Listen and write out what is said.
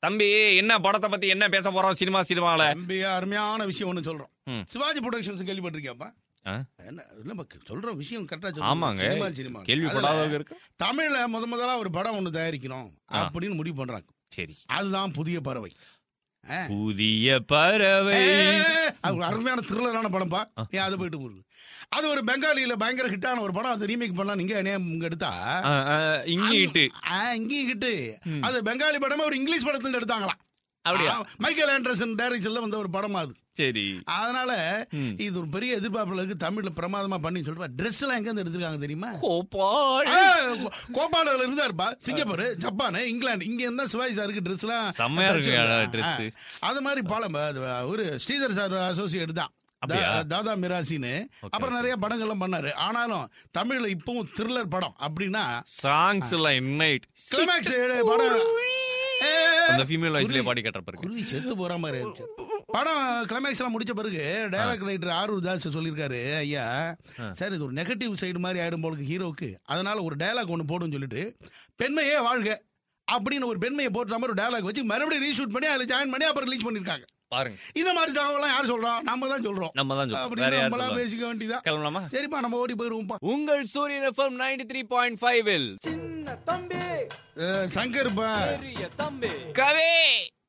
தம்பி என்ன படத்தை பத்தி என்ன பேச போறோம் சினிமா சினிமால தம்பி அருமையான விஷயம் ஒண்ணு சொல்றோம் ம். சிவாஜி புரொடக்ஷன்ஸ் கேள்விப்பட்டிருக்கியாப்பா ஆ? என்ன இல்ல பக்க- சொல்ற விஷயம் கரெக்டா ஆமாங்க சினிமா சினிமா கேள்விப்படாதவங்க இருக்கு தமிழ்ல முத முதலா ஒரு படம் ஒண்ணு தயாரிக்கணும் ஆ. அப்படின்னு முடிவு பண்றாங்க சரி அதுதான் புதிய பறவை ஆ. புதிய பறவை ஏய், அது ஒரு அருமையான த்ரில்லரான படம்ப்பா ஏன் அதை போயிட்டு போகுது அது ஒரு பெங்காலியில பயங்கர ஹிட்டான ஒரு படம் அது ரீமேக் பண்ணலாம் நீங்க என்ன இங்க எடுத்தா ஆ, ஆ, இங்கிட்டு ஆ, இங்கேயும் ஹிட்டு அது பெங்காலி படமா ஒரு இங்கிலீஷ் படத்துல எடுத்தாங்களாம் அப்படியா ஆ, மைக்கேல் ஆண்டர்சன் டைரக்ஷன்ல வந்த ஒரு படமா அது சரி அதனால ம். இது ஒரு பெரிய எதிர்பார்ப்புல இருக்கு தமிழ்ல பிரமாதமா பண்ணி சொல்லிட்டு ட்ரெஸ் எல்லாம் எங்க இருந்து எடுத்திருக்காங்க தெரியுமா கோபால் ஆ, கோ- கோபாலல இருந்தாருப்பா சிங்கப்பூர் ஜப்பான் இங்கிலாந்து இங்க இருந்தா சிவாஜி சாருக்கு ட்ரெஸ் எல்லாம் செம்மையா இருக்கு தச்சு dress. ஆ, அது மாதிரி பல ஒரு ஸ்ரீதர் சார் அசோசியேட் தான் அப்படியா? தா- தாதா மிராசின்னு அப்புறம் நிறைய படங்கள்லாம் பண்ணாரு ஆனாலும் தமிழ்ல இப்பவும் த்ரில்லர் படம் அப்படின்னா சாங்ஸ் எல்லாம் இன்னைட் கிளைமேக்ஸ் படம் ஏ, அந்த ஃபீமேல் வாய்ஸ்லயே பாடி கட்டுற பிறகு குருவி செத்து போற மாதிரி இருந்துச்சு படம் கிளைமேக்ஸ் எல்லாம் முடிச்ச பிறகு டைலாக் ரைட்டர் ஆரூர் தாஸ் சொல்லியிருக்காரு ஐயா சார் இது ஒரு நெகட்டிவ் சைடு மாதிரி ஆயிடும் போலுக்கு ஹீரோக்கு அதனால ஒரு டயலாக் ஒன்று போடுன்னு சொல்லிட்டு பெண்மையே வாழ்க அப்படின்னு ஒரு பெண்மையை போட்டு மாதிரி ஒரு டயலாக் வச்சு மறுபடியும் ரீஷூட் பண்ணி அதில் ஜாயின் பண்ணி அப்புறம் ரிலீஸ் பண்ணிருக்காங்க பாருங்க இந்த மாதிரி தகவலாம் யார் சொல்றோம் நம்ம தான் சொல்றோம் நம்ம தான் சொல்றோம் வேற அப்படின்னு யாரும் நம்மளா சொல்லுவாங்க. பேசிக்க வேண்டியதான் கிளம்பலாமா சரிப்பா நம்ம ஓடி போயிருவோம்ப்பா உங்கள் Suryan FM ninety three point five சின்ன தம்பி அஹ், சங்கர்ப்பா பெரிய தம்பி கவே